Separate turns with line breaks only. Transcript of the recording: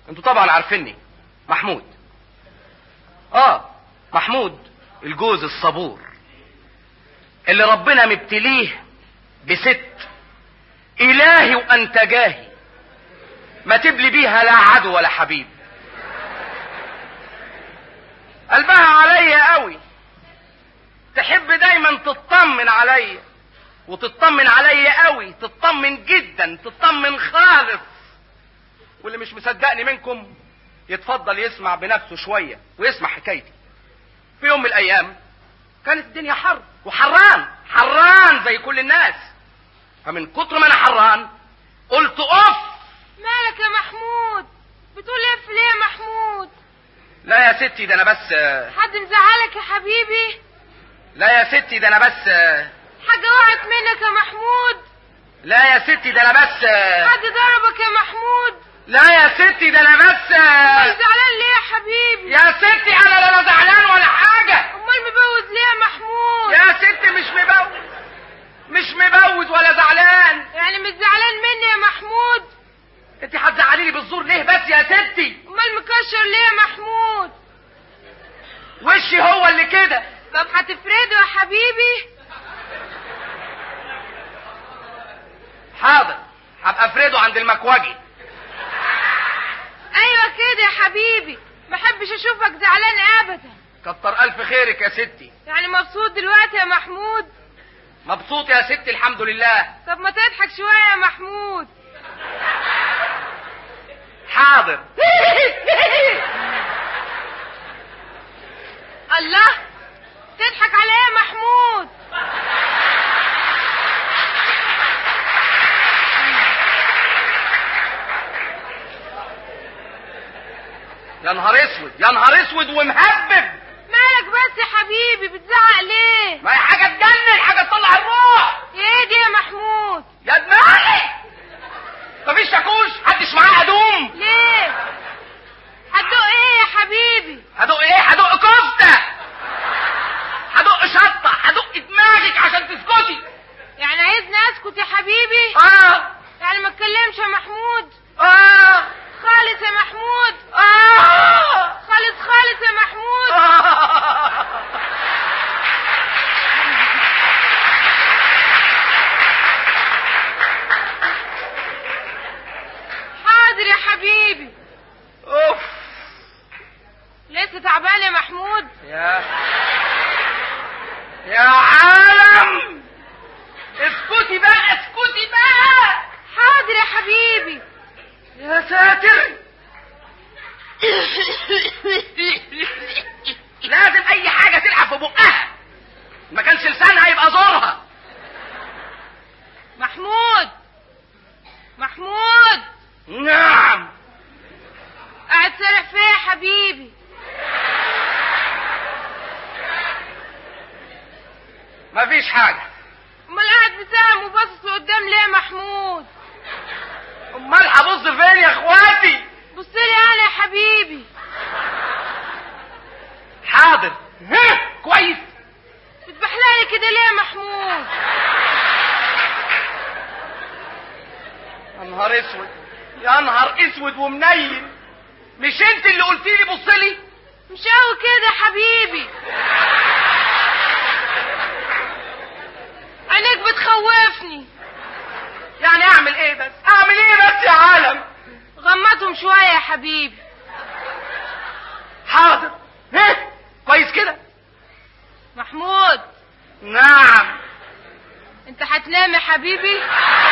انتوا طبعا عارفيني محمود اه محمود الجوز الصبور اللي ربنا مبتليه بست الهي وانت جاهي ما تبلي بيها لا عدو ولا حبيب قلبها عليا قوي تحب دايما تطمن عليا وتطمن عليا قوي تطمن جدا تطمن خالص واللي مش مصدقني منكم يتفضل يسمع بنفسه شويه ويسمع حكايتي في يوم من الايام كانت الدنيا حر وحران حران زي كل الناس فمن كتر ما انا حران قلت اوف
مالك يا محمود بتقول اف ليه يا محمود
لا يا ستي ده انا بس
حد مزعلك يا حبيبي
لا يا ستي ده انا بس
حاجة وقعت منك يا محمود
لا يا ستي ده انا بس
حد ضربك يا محمود
لا يا ستي ده انا بس
زعلان ليه يا حبيبي
يا ستي انا لا زعلان ولا حاجه
امال مبوز ليه يا محمود
يا ستي مش مبوز مش مبوز ولا زعلان
يعني مش زعلان مني يا محمود
انت هتزعليني بالزور ليه بس يا ستي
امال مكشر ليه يا محمود
وشي هو اللي كده
طب هتفرده يا حبيبي
حاضر هبقى افرده عند المكوجي
ايوه كده يا حبيبي ما احبش اشوفك زعلان ابدا
كتر الف خيرك يا ستي
يعني مبسوط دلوقتي يا محمود
مبسوط يا ستي الحمد لله
طب ما تضحك شويه يا محمود
حاضر
الله تضحك على ايه يا محمود
يا نهار اسود يا نهار اسود ومهبب
مالك بس يا حبيبي بتزعق ليه
ما هي حاجه تجنن حاجه تطلع الروح
ايه دي يا محمود
يا دماغي مفيش شاكوش محدش معاه ادوم
ليه هتدق ايه يا حبيبي
هدق ايه هدق كفته هدق شطه هدق دماغك عشان تسكتي
يعني عايزني اسكت يا حبيبي
اه
يعني ما اتكلمش يا محمود
اه
خالص يا محمود
اه
خالص خالص يا محمود
آه.
حاضر يا حبيبي
اوف
لسه تعبان يا محمود
يا يا عالم اسكتي بقى اسكتي بقى
حاضر يا حبيبي
يا ساتر لازم اي حاجه تلعب في بقها ما كانش لسانها يبقى زورها
محمود محمود
نعم
قاعد سارح فيا يا حبيبي
مفيش حاجه
امال قاعد بسام وباصص لقدام ليه يا محمود
امال هبص فين يا اخواتي
بص لي انا يا حبيبي
حاضر ها كويس
بتبحلقلي كده ليه يا محمود
يا نهار اسود يا نهار اسود ومنيل مش انت اللي قلت لي بص لي
مش قوي كده يا حبيبي عينيك بتخوفني
يعني اعمل ايه بس اعمل ايه بس يا عالم
غمضهم شويه يا حبيبي
حاضر ها كويس كده
محمود
نعم
انت هتنام يا حبيبي